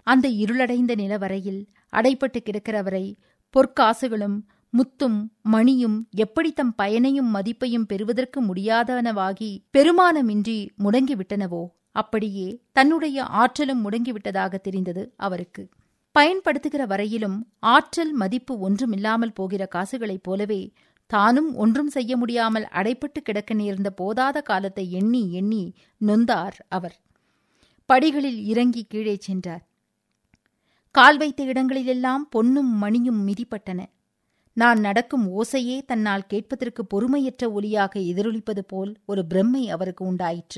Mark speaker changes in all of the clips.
Speaker 1: அந்த இருளடைந்த நிலவரையில் அடைப்பட்டு கிடக்கிறவரை பொற்காசுகளும் முத்தும் மணியும் எப்படி தம் பயனையும் மதிப்பையும் பெறுவதற்கு முடியாதனவாகி பெருமானமின்றி முடங்கிவிட்டனவோ அப்படியே தன்னுடைய ஆற்றலும் முடங்கிவிட்டதாக தெரிந்தது அவருக்கு பயன்படுத்துகிற வரையிலும் ஆற்றல் மதிப்பு ஒன்றுமில்லாமல் போகிற காசுகளைப் போலவே தானும் ஒன்றும் செய்ய முடியாமல் அடைப்பட்டு கிடக்க நேர்ந்த போதாத காலத்தை எண்ணி எண்ணி நொந்தார் அவர் படிகளில் இறங்கி கீழே சென்றார் கால் வைத்த இடங்களிலெல்லாம் பொன்னும் மணியும் மிதிப்பட்டன நான் நடக்கும் ஓசையே தன்னால் கேட்பதற்கு பொறுமையற்ற ஒலியாக எதிரொலிப்பது போல் ஒரு பிரம்மை அவருக்கு உண்டாயிற்று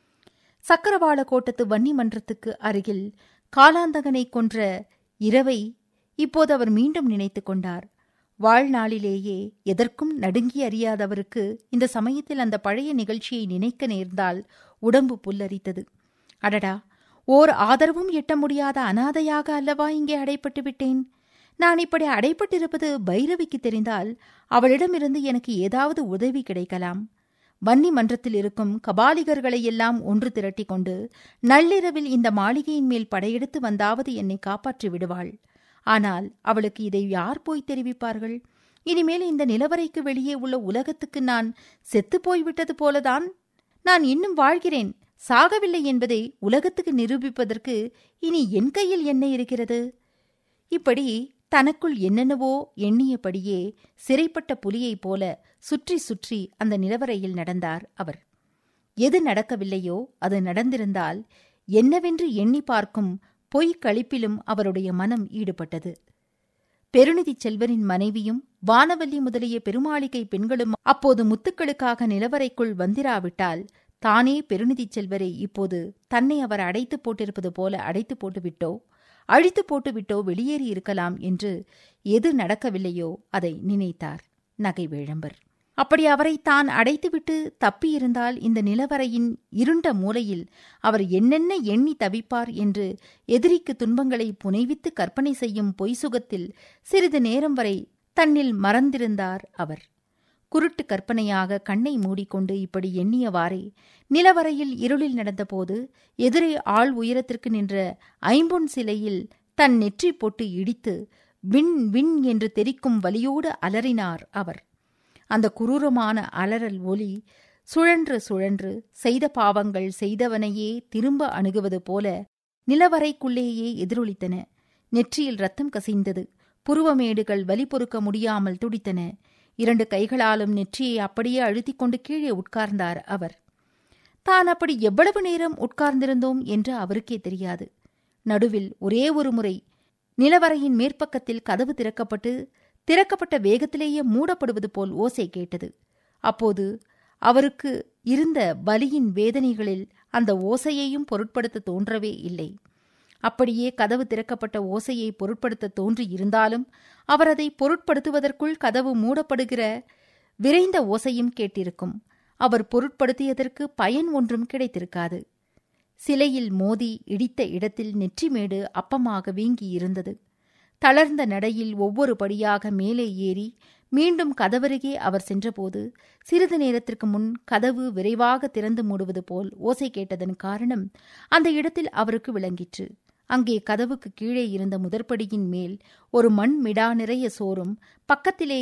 Speaker 1: சக்கரவாள கோட்டத்து வன்னி மன்றத்துக்கு அருகில் காலாந்தகனை கொன்ற இரவை இப்போது அவர் மீண்டும் நினைத்து கொண்டார் வாழ்நாளிலேயே எதற்கும் நடுங்கி அறியாதவருக்கு இந்த சமயத்தில் அந்த பழைய நிகழ்ச்சியை நினைக்க நேர்ந்தால் உடம்பு புல்லரித்தது அடடா ஓர் ஆதரவும் எட்ட முடியாத அனாதையாக அல்லவா இங்கே அடைப்பட்டு விட்டேன் நான் இப்படி அடைப்பட்டிருப்பது பைரவிக்கு தெரிந்தால் அவளிடமிருந்து எனக்கு ஏதாவது உதவி கிடைக்கலாம் வன்னி மன்றத்தில் இருக்கும் கபாலிகர்களை எல்லாம் ஒன்று திரட்டிக் கொண்டு நள்ளிரவில் இந்த மாளிகையின் மேல் படையெடுத்து வந்தாவது என்னை காப்பாற்றி விடுவாள் ஆனால் அவளுக்கு இதை யார் போய் தெரிவிப்பார்கள் இனிமேல் இந்த நிலவரைக்கு வெளியே உள்ள உலகத்துக்கு நான் செத்துப் போய்விட்டது போலதான் நான் இன்னும் வாழ்கிறேன் சாகவில்லை என்பதை உலகத்துக்கு நிரூபிப்பதற்கு இனி என் கையில் என்ன இருக்கிறது இப்படி தனக்குள் என்னென்னவோ எண்ணியபடியே சிறைப்பட்ட புலியைப் போல சுற்றி சுற்றி அந்த நிலவரையில் நடந்தார் அவர் எது நடக்கவில்லையோ அது நடந்திருந்தால் என்னவென்று எண்ணி பார்க்கும் பொய் கழிப்பிலும் அவருடைய மனம் ஈடுபட்டது பெருநிதிச் செல்வரின் மனைவியும் வானவல்லி முதலிய பெருமாளிகை பெண்களும் அப்போது முத்துக்களுக்காக நிலவரைக்குள் வந்திராவிட்டால் தானே பெருநிதிச் செல்வரை இப்போது தன்னை அவர் அடைத்து போட்டிருப்பது போல அடைத்து போட்டுவிட்டோ அழித்து போட்டுவிட்டோ வெளியேறி இருக்கலாம் என்று எது நடக்கவில்லையோ அதை நினைத்தார் நகை வேழம்பர் அப்படி அவரை தான் அடைத்துவிட்டு தப்பியிருந்தால் இந்த நிலவரையின் இருண்ட மூலையில் அவர் என்னென்ன எண்ணி தவிப்பார் என்று எதிரிக்கு துன்பங்களை புனைவித்து கற்பனை செய்யும் பொய் சுகத்தில் சிறிது நேரம் வரை தன்னில் மறந்திருந்தார் அவர் குருட்டு கற்பனையாக கண்ணை மூடிக்கொண்டு இப்படி எண்ணியவாறே நிலவரையில் இருளில் நடந்தபோது எதிரே ஆள் உயரத்திற்கு நின்ற ஐம்பொன் சிலையில் தன் நெற்றி போட்டு இடித்து விண் விண் என்று தெரிக்கும் வலியோடு அலறினார் அவர் அந்த குரூரமான அலறல் ஒலி சுழன்று சுழன்று செய்த பாவங்கள் செய்தவனையே திரும்ப அணுகுவது போல நிலவரைக்குள்ளேயே எதிரொலித்தன நெற்றியில் ரத்தம் கசிந்தது புருவமேடுகள் வலி பொறுக்க முடியாமல் துடித்தன இரண்டு கைகளாலும் நெற்றியை அப்படியே அழுத்திக் கொண்டு கீழே உட்கார்ந்தார் அவர் தான் அப்படி எவ்வளவு நேரம் உட்கார்ந்திருந்தோம் என்று அவருக்கே தெரியாது நடுவில் ஒரே ஒரு முறை நிலவரையின் மேற்பக்கத்தில் கதவு திறக்கப்பட்டு திறக்கப்பட்ட வேகத்திலேயே மூடப்படுவது போல் ஓசை கேட்டது அப்போது அவருக்கு இருந்த பலியின் வேதனைகளில் அந்த ஓசையையும் பொருட்படுத்த தோன்றவே இல்லை அப்படியே கதவு திறக்கப்பட்ட ஓசையை பொருட்படுத்த தோன்றி இருந்தாலும் அவர் அதை பொருட்படுத்துவதற்குள் கதவு மூடப்படுகிற விரைந்த ஓசையும் கேட்டிருக்கும் அவர் பொருட்படுத்தியதற்கு பயன் ஒன்றும் கிடைத்திருக்காது சிலையில் மோதி இடித்த இடத்தில் நெற்றிமேடு அப்பமாக வீங்கி இருந்தது தளர்ந்த நடையில் ஒவ்வொரு படியாக மேலே ஏறி மீண்டும் கதவருகே அவர் சென்றபோது சிறிது நேரத்திற்கு முன் கதவு விரைவாக திறந்து மூடுவது போல் ஓசை கேட்டதன் காரணம் அந்த இடத்தில் அவருக்கு விளங்கிற்று அங்கே கதவுக்கு கீழே இருந்த முதற்படியின் மேல் ஒரு மண் மிடா நிறைய சோறும் பக்கத்திலே